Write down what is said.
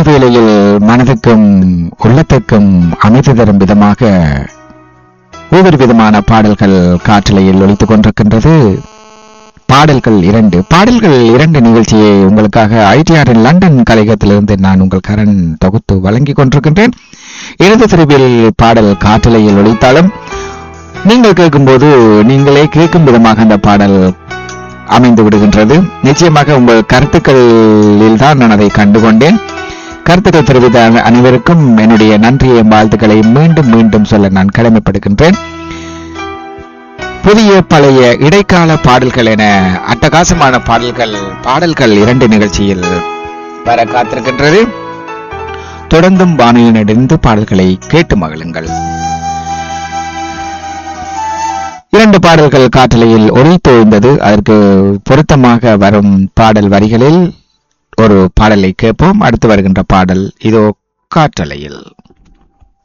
வேளையில் மனதுக்கும் உள்ளத்துக்கும் அமைதி தரும் விதமாக ஒவ்வொரு விதமான பாடல்கள் காற்றலையில் ஒலித்துக் கொண்டிருக்கின்றது பாடல்கள் இரண்டு பாடல்கள் இரண்டு நிகழ்ச்சியை உங்களுக்காக ஐடிஆரின் லண்டன் கலையகத்திலிருந்து நான் உங்கள் கரண் தொகுத்து வழங்கிக் கொண்டிருக்கின்றேன் இடது பிரிவில் பாடல் காற்றலையில் ஒலித்தாலும் நீங்கள் கேட்கும்போது நீங்களே கேட்கும் விதமாக அந்த பாடல் அமைந்து விடுகின்றது நிச்சயமாக உங்கள் கருத்துக்களில் தான் நான் அதை கண்டுகொண்டேன் கருத்துக்கள் தெரிவித்த அன- அனைவருக்கும் என்னுடைய நன்றியை வாழ்த்துக்களை மீண்டும் மீண்டும் சொல்ல நான் கடமைப்படுகின்றேன் புதிய பழைய இடைக்கால பாடல்கள் என அட்டகாசமான பாடல்கள் பாடல்கள் இரண்டு நிகழ்ச்சியில் வர காத்திருக்கின்றது தொடர்ந்தும் வானிலை நடிந்து பாடல்களை கேட்டு மகிழுங்கள் இரண்டு பாடல்கள் காற்றலையில் ஒளித்தோய்ந்தது அதற்கு பொருத்தமாக வரும் பாடல் வரிகளில் ஒரு பாடலை கேட்போம் அடுத்து வருகின்ற பாடல் இதோ காற்றலையில்